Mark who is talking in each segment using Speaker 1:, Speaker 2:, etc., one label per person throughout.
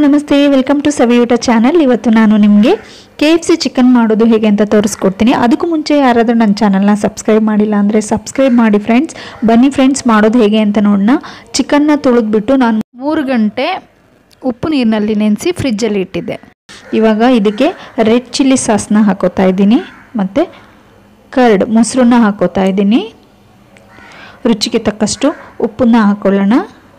Speaker 1: ನಮಸ್ತೆ welcome to ಸವಿ ಊಟ channel ಇವತ್ತು ನಾನು ನಿಮಗೆ ಕೆ ಎಫ್ ಸಿ ಚಿಕನ್ ಮಾಡೋದು ಹೇಗೆ ಅಂತ ತೋರಿಸ್ಕೊಡ್ತೀನಿ ಅದಕ್ಕೂ ಮುಂಚೆ ಯಾರಾದರೂ ನನ್ನ ಚಾನಲ್ನ ಸಬ್ಸ್ಕ್ರೈಬ್ ಮಾಡಿಲ್ಲ ಅಂದರೆ ಸಬ್ಸ್ಕ್ರೈಬ್ ಮಾಡಿ ಫ್ರೆಂಡ್ಸ್ ಬನ್ನಿ ಫ್ರೆಂಡ್ಸ್ ಮಾಡೋದು ಹೇಗೆ ಅಂತ ನೋಡೋಣ ಚಿಕನ್ನ ತೊಳೆದ್ಬಿಟ್ಟು ನಾನು ಮೂರು ಗಂಟೆ ಉಪ್ಪು ನೀರಿನಲ್ಲಿ ನೆನೆಸಿ ಫ್ರಿಜ್ಜಲ್ಲಿ ಇಟ್ಟಿದ್ದೆ ಇವಾಗ ಇದಕ್ಕೆ ರೆಡ್ ಚಿಲ್ಲಿ ಸಾಸ್ನ ಹಾಕೋತಾ ಇದ್ದೀನಿ ಮತ್ತು ಕರ್ಡ್ ಮೊಸರನ್ನ ಹಾಕೋತಾ ಇದ್ದೀನಿ ರುಚಿಗೆ ತಕ್ಕಷ್ಟು ಉಪ್ಪನ್ನ ಹಾಕೊಳ್ಳೋಣ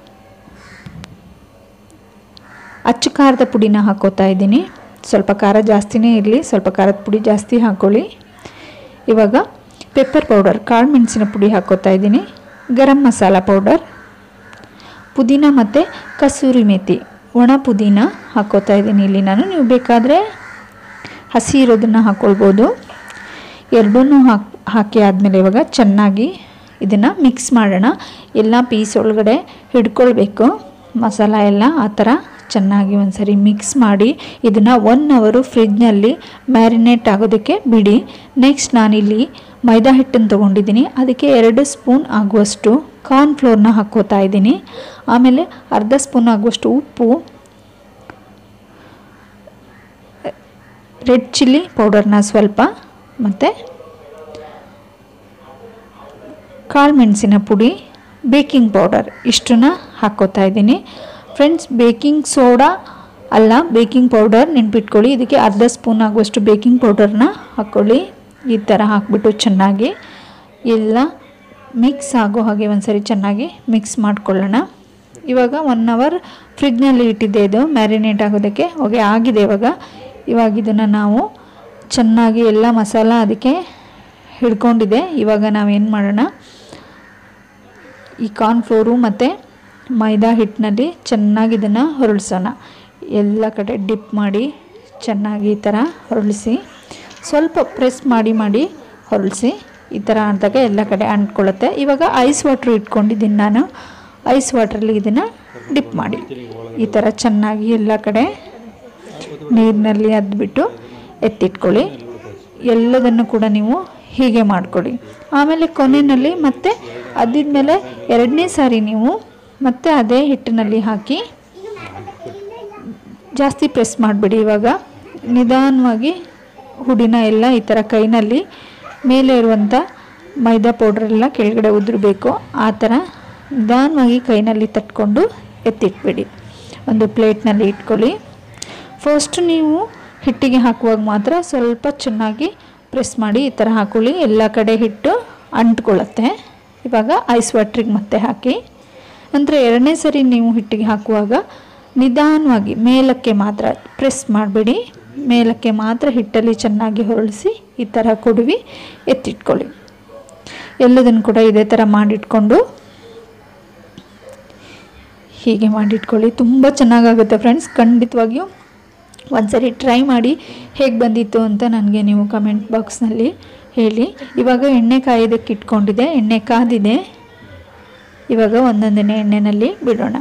Speaker 1: ಅಚ್ಚು ಖಾರದ ಪುಡಿನ ಹಾಕೋತಾ ಇದ್ದೀನಿ ಸ್ವಲ್ಪ ಖಾರ ಜಾಸ್ತಿನೇ ಇರಲಿ ಸ್ವಲ್ಪ ಖಾರದ ಪುಡಿ ಜಾಸ್ತಿ ಹಾಕ್ಕೊಳ್ಳಿ ಇವಾಗ ಪೆಪ್ಪರ್ ಪೌಡರ್ ಕಾಳು ಮೆಣಸಿನ ಪುಡಿ ಹಾಕೋತಾ ಇದ್ದೀನಿ ಗರಂ ಮಸಾಲ ಪೌಡರ್ ಪುದೀನ ಮತ್ತು ಕಸೂರಿ ಮೇಥಿ ಒಣ ಪುದೀನ ಹಾಕೋತಾ ಇದ್ದೀನಿ ಇಲ್ಲಿ ನಾನು ನೀವು ಬೇಕಾದರೆ ಹಸಿ ಇರೋದನ್ನು ಹಾಕ್ಕೊಳ್ಬೋದು ಎರಡನ್ನೂ ಹಾಕಿ ಹಾಕಿ ಆದಮೇಲೆ ಇವಾಗ ಚೆನ್ನಾಗಿ ಇದನ್ನು ಮಿಕ್ಸ್ ಮಾಡೋಣ ಎಲ್ಲ ಪೀಸ್ ಒಳಗಡೆ ಹಿಡ್ಕೊಳ್ಬೇಕು ಮಸಾಲ ಎಲ್ಲ ಆ ಥರ ಚೆನ್ನಾಗಿ ಒಂದ್ಸರಿ ಮಿಕ್ಸ್ ಮಾಡಿ ಇದನ್ನು ಒನ್ ಅವರು ಫ್ರಿಜ್ನಲ್ಲಿ ಮ್ಯಾರಿನೇಟ್ ಆಗೋದಕ್ಕೆ ಬಿಡಿ ನೆಕ್ಸ್ಟ್ ನಾನಿಲ್ಲಿ ಮೈದಾ ಹಿಟ್ಟನ್ನು ತೊಗೊಂಡಿದ್ದೀನಿ ಅದಕ್ಕೆ ಎರಡು ಸ್ಪೂನ್ ಆಗುವಷ್ಟು ಕಾರ್ನ್ಫ್ಲೋರ್ನ ಹಾಕ್ಕೋತಾ ಇದ್ದೀನಿ ಆಮೇಲೆ ಅರ್ಧ ಸ್ಪೂನ್ ಆಗುವಷ್ಟು ಉಪ್ಪು ರೆಡ್ ಚಿಲ್ಲಿ ಪೌಡರ್ನ ಸ್ವಲ್ಪ ಮತ್ತು ಕಾಳು ಮೆಣಸಿನ ಪುಡಿ ಬೇಕಿಂಗ್ ಪೌಡರ್ ಇಷ್ಟನ್ನ ಹಾಕ್ಕೋತಾ ಇದ್ದೀನಿ ಫ್ರೆಂಡ್ಸ್ ಬೇಕಿಂಗ್ ಸೋಡಾ ಅಲ್ಲ ಬೇಕಿಂಗ್ ಪೌಡರ್ ನೆನ್ಪಿಟ್ಕೊಳ್ಳಿ ಇದಕ್ಕೆ ಅರ್ಧ ಸ್ಪೂನ್ ಆಗುವಷ್ಟು ಬೇಕಿಂಗ್ ಪೌಡರ್ನ ಹಾಕ್ಕೊಳ್ಳಿ ಈ ಥರ ಹಾಕ್ಬಿಟ್ಟು ಚೆನ್ನಾಗಿ ಎಲ್ಲ ಮಿಕ್ಸ್ ಆಗೋ ಹಾಗೆ ಒಂದ್ಸರಿ ಚೆನ್ನಾಗಿ ಮಿಕ್ಸ್ ಮಾಡ್ಕೊಳ್ಳೋಣ ಇವಾಗ ಒನ್ ಅವರ್ ಫ್ರಿಜ್ನಲ್ಲಿ ಇಟ್ಟಿದ್ದೆ ಇದು ಮ್ಯಾರಿನೇಟ್ ಆಗೋದಕ್ಕೆ ಹೋಗಿ ಆಗಿದೆ ಇವಾಗ ಇವಾಗ ಇದನ್ನು ನಾವು ಚೆನ್ನಾಗಿ ಎಲ್ಲ ಮಸಾಲ ಅದಕ್ಕೆ ಹಿಡ್ಕೊಂಡಿದೆ ಇವಾಗ ನಾವೇನು ಮಾಡೋಣ ಈ ಕಾರ್ನ್ಫ್ಲೋರು ಮತ್ತು ಮೈದಾ ಹಿಟ್ಟಿನಲ್ಲಿ ಚೆನ್ನಾಗಿ ಇದನ್ನು ಹೊರಳಿಸೋಣ ಎಲ್ಲ ಕಡೆ ಡಿಪ್ ಮಾಡಿ ಚೆನ್ನಾಗಿ ಈ ಥರ ಹೊರಳಿಸಿ ಸ್ವಲ್ಪ ಪ್ರೆಸ್ ಮಾಡಿ ಮಾಡಿ ಹೊರಳಿಸಿ ಈ ಥರ ಆದಾಗ ಎಲ್ಲ ಕಡೆ ಅಂಟ್ಕೊಳ್ಳುತ್ತೆ ಇವಾಗ ಐಸ್ ವಾಟ್ರ್ ಇಟ್ಕೊಂಡಿದ್ದೀನಿ ನಾನು ಐಸ್ ವಾಟ್ರಲ್ಲಿ ಇದನ್ನು ಡಿಪ್ ಮಾಡಿ ಈ ಥರ ಚೆನ್ನಾಗಿ ಎಲ್ಲ ಕಡೆ ನೀರಿನಲ್ಲಿ ಅದ್ಬಿಟ್ಟು ಎತ್ತಿಟ್ಕೊಳ್ಳಿ ಎಲ್ಲದನ್ನು ಕೂಡ ನೀವು ಹೀಗೆ ಮಾಡ್ಕೊಳ್ಳಿ ಆಮೇಲೆ ಕೊನೆಯಲ್ಲಿ ಮತ್ತೆ ಅದಿದ್ಮೇಲೆ ಎರಡನೇ ಸಾರಿ ನೀವು ಮತ್ತೆ ಅದೇ ಹಿಟ್ಟಿನಲ್ಲಿ ಹಾಕಿ ಜಾಸ್ತಿ ಪ್ರೆಸ್ ಮಾಡಿಬಿಡಿ ಇವಾಗ ನಿಧಾನವಾಗಿ ಹುಡಿನ ಎಲ್ಲ ಈ ಥರ ಕೈನಲ್ಲಿ ಮೇಲೆ ಇರುವಂಥ ಮೈದಾ ಪೌಡ್ರೆಲ್ಲ ಕೆಳಗಡೆ ಉದುರಬೇಕು ಆ ಥರ ನಿಧಾನವಾಗಿ ಕೈನಲ್ಲಿ ತಟ್ಕೊಂಡು ಎತ್ತಿಟ್ಬಿಡಿ ಒಂದು ಪ್ಲೇಟ್ನಲ್ಲಿ ಇಟ್ಕೊಳ್ಳಿ ಫಸ್ಟ್ ನೀವು ಹಿಟ್ಟಿಗೆ ಹಾಕುವಾಗ ಮಾತ್ರ ಸ್ವಲ್ಪ ಚೆನ್ನಾಗಿ ಪ್ರೆಸ್ ಮಾಡಿ ಈ ಥರ ಹಾಕೊಳ್ಳಿ ಎಲ್ಲ ಕಡೆ ಹಿಟ್ಟು ಅಂಟ್ಕೊಳ್ಳುತ್ತೆ ಇವಾಗ ಐಸ್ ವಾಟ್ರಿಗೆ ಮತ್ತೆ ಹಾಕಿ ನಂತರ ಎರಡನೇ ಸರಿ ನೀವು ಹಿಟ್ಟಿಗೆ ಹಾಕುವಾಗ ನಿಧಾನವಾಗಿ ಮೇಲಕ್ಕೆ ಮಾತ್ರ ಪ್ರೆಸ್ ಮಾಡಬೇಡಿ ಮೇಲಕ್ಕೆ ಮಾತ್ರ ಹಿಟ್ಟಲ್ಲಿ ಚೆನ್ನಾಗಿ ಹೊರಳಿಸಿ ಈ ಥರ ಕೊಡುವಿ ಎತ್ತಿಟ್ಕೊಳ್ಳಿ ಎಲ್ಲದನ್ನು ಕೂಡ ಇದೇ ಥರ ಮಾಡಿಟ್ಕೊಂಡು ಹೀಗೆ ಮಾಡಿಟ್ಕೊಳ್ಳಿ ತುಂಬ ಚೆನ್ನಾಗಾಗುತ್ತೆ ಫ್ರೆಂಡ್ಸ್ ಖಂಡಿತವಾಗಿಯೂ ಒಂದ್ಸರಿ ಟ್ರೈ ಮಾಡಿ ಹೇಗೆ ಬಂದಿತ್ತು ಅಂತ ನನಗೆ ನೀವು ಕಮೆಂಟ್ ಬಾಕ್ಸ್ನಲ್ಲಿ ಹೇಳಿ ಇವಾಗ ಎಣ್ಣೆ ಕಾಯೋದಕ್ಕೆ ಇಟ್ಕೊಂಡಿದೆ ಎಣ್ಣೆ ಕಾದಿದೆ ಇವಾಗ ಒಂದೊಂದನೇ ಎಣ್ಣೆಯಲ್ಲಿ ಬಿಡೋಣ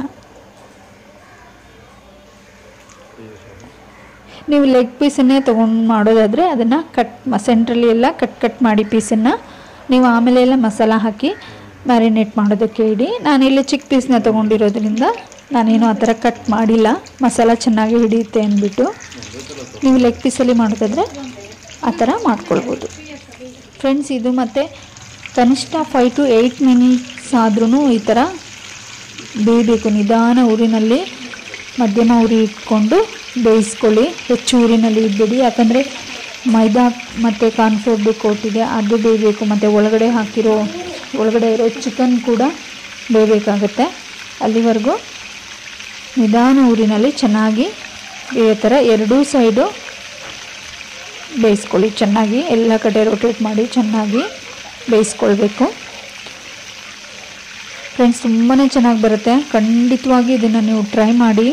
Speaker 1: ನೀವು ಲೆಗ್ ಪೀಸನ್ನೇ ತೊಗೊಂಡು ಮಾಡೋದಾದರೆ ಅದನ್ನು ಕಟ್ ಮ ಸೆಂಟ್ರಲ್ಲಿ ಎಲ್ಲ ಕಟ್ ಕಟ್ ಮಾಡಿ ಪೀಸನ್ನು ನೀವು ಆಮೇಲೆ ಎಲ್ಲ ಮಸಾಲ ಹಾಕಿ ಮ್ಯಾರಿನೇಟ್ ಮಾಡೋದಕ್ಕೆ ಇಡಿ ನಾನಿಲ್ಲಿ ಚಿಕ್ಕ ಪೀಸ್ನ ತೊಗೊಂಡಿರೋದ್ರಿಂದ ನಾನೇನು ಆ ಥರ ಕಟ್ ಮಾಡಿಲ್ಲ ಮಸಾಲ ಚೆನ್ನಾಗಿ ಹಿಡಿಯುತ್ತೆ ಅಂದ್ಬಿಟ್ಟು ನೀವು ಲೆಗ್ ಪೀಸಲ್ಲಿ ಮಾಡೋದಾದರೆ ಆ ಥರ ಮಾಡ್ಕೊಳ್ಬೋದು ಫ್ರೆಂಡ್ಸ್ ಇದು ಮತ್ತು ಕನಿಷ್ಠ ಫೈವ್ ಟು ಏಯ್ಟ್ ಮಿನಿಟ್ಸ್ ಆದ್ರೂ ಈ ಥರ ಬೇಯಬೇಕು ನಿಧಾನ ಊರಿನಲ್ಲಿ ಮಧ್ಯಮ ಉರಿ ಇಟ್ಕೊಂಡು ಬೇಯಿಸ್ಕೊಳ್ಳಿ ಹೆಚ್ಚು ಊರಿನಲ್ಲಿ ಇಡಬೇಡಿ ಯಾಕಂದರೆ ಮೈದಾ ಮತ್ತು ಕಾರ್ನ್ಫ್ಲೋರ್ದು ಕೋಟಿದೆ ಅದು ಬೇಯಬೇಕು ಮತ್ತು ಒಳಗಡೆ ಹಾಕಿರೋ ಒಳಗಡೆ ಇರೋ ಚಿಕನ್ ಕೂಡ ಬೇಯಬೇಕಾಗತ್ತೆ ಅಲ್ಲಿವರೆಗೂ ನಿಧಾನ ಊರಿನಲ್ಲಿ ಚೆನ್ನಾಗಿ ಬೇಯೋ ಥರ ಎರಡೂ ಸೈಡು ಬೇಯಿಸ್ಕೊಳ್ಳಿ ಚೆನ್ನಾಗಿ ಎಲ್ಲ ಕಡೆ ರೊಟೇಟ್ ಮಾಡಿ ಚೆನ್ನಾಗಿ ಬೇಯಿಸ್ಕೊಳ್ಬೇಕು ಫ್ರೆಂಡ್ಸ್ ತುಂಬಾ ಚೆನ್ನಾಗಿ ಬರುತ್ತೆ ಖಂಡಿತವಾಗಿ ಇದನ್ನು ನೀವು ಟ್ರೈ ಮಾಡಿ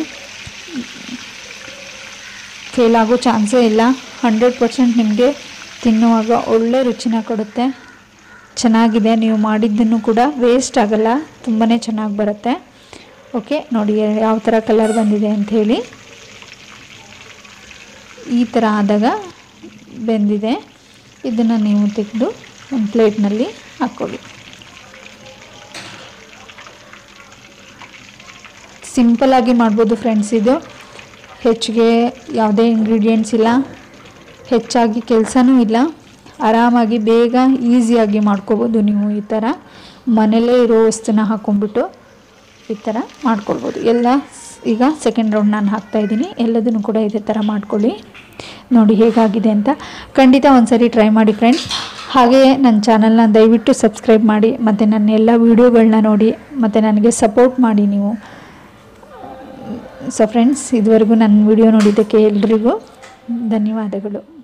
Speaker 1: ಫೇಲ್ ಆಗೋ ಚಾನ್ಸೇ ಇಲ್ಲ ಹಂಡ್ರೆಡ್ ಪರ್ಸೆಂಟ್ ನಿಮಗೆ ತಿನ್ನುವಾಗ ಒಳ್ಳೆ ರುಚಿನ ಕೊಡುತ್ತೆ ಚೆನ್ನಾಗಿದೆ ನೀವು ಮಾಡಿದ್ದನ್ನು ಕೂಡ ವೇಸ್ಟ್ ಆಗಲ್ಲ ತುಂಬಾ ಚೆನ್ನಾಗಿ ಬರುತ್ತೆ ಓಕೆ ನೋಡಿ ಯಾವ ಥರ ಕಲರ್ ಬಂದಿದೆ ಅಂಥೇಳಿ ಈ ಥರ ಆದಾಗ ಬೆಂದಿದೆ ಇದನ್ನು ನೀವು ತೆಗೆದು ಒಂದು ಪ್ಲೇಟ್ನಲ್ಲಿ ಹಾಕ್ಕೊಳ್ಳಿ ಸಿಂಪಲ್ಲಾಗಿ ಮಾಡ್ಬೋದು ಫ್ರೆಂಡ್ಸ್ ಇದು ಹೆಚ್ಚಿಗೆ ಯಾವುದೇ ಇಂಗ್ರೀಡಿಯೆಂಟ್ಸ್ ಇಲ್ಲ ಹೆಚ್ಚಾಗಿ ಕೆಲಸನೂ ಇಲ್ಲ ಆರಾಮಾಗಿ ಬೇಗ ಈಸಿಯಾಗಿ ಮಾಡ್ಕೋಬೋದು ನೀವು ಈ ಥರ ಮನೇಲೇ ಇರೋ ವಸ್ತುನ ಹಾಕ್ಕೊಂಡ್ಬಿಟ್ಟು ಈ ಥರ ಮಾಡ್ಕೊಳ್ಬೋದು ಎಲ್ಲ ಸ್- ಈಗ ಸೆಕೆಂಡ್ ರೌಂಡ್ ನಾನು ಹಾಕ್ತಾಯಿದ್ದೀನಿ ಎಲ್ಲದನ್ನು ಕೂಡ ಇದೇ ಥರ ಮಾಡ್ಕೊಳ್ಳಿ ನೋಡಿ ಹೇಗಾಗಿದೆ ಅಂತ ಖಂಡಿತ ಒಂದ್ಸರಿ ಟ್ರೈ ಮಾಡಿ ಫ್ರೆಂಡ್ಸ್ ಹಾಗೆಯೇ ನನ್ನ ಚಾನಲ್ನ ದಯವಿಟ್ಟು ಸಬ್ಸ್ಕ್ರೈಬ್ ಮಾಡಿ ಮತ್ತು ನನ್ನ ಎಲ್ಲ ವೀಡಿಯೋಗಳನ್ನ ನೋಡಿ ಮತ್ತು ನನಗೆ ಸಪೋರ್ಟ್ ಮಾಡಿ ನೀವು ಸೊ ಫ್ರೆಂಡ್ಸ್ ಇದುವರೆಗೂ ನನ್ನ ವಿಡಿಯೋ ನೋಡಿದ್ದಕ್ಕೆ ಎಲ್ರಿಗೂ ಧನ್ಯವಾದಗಳು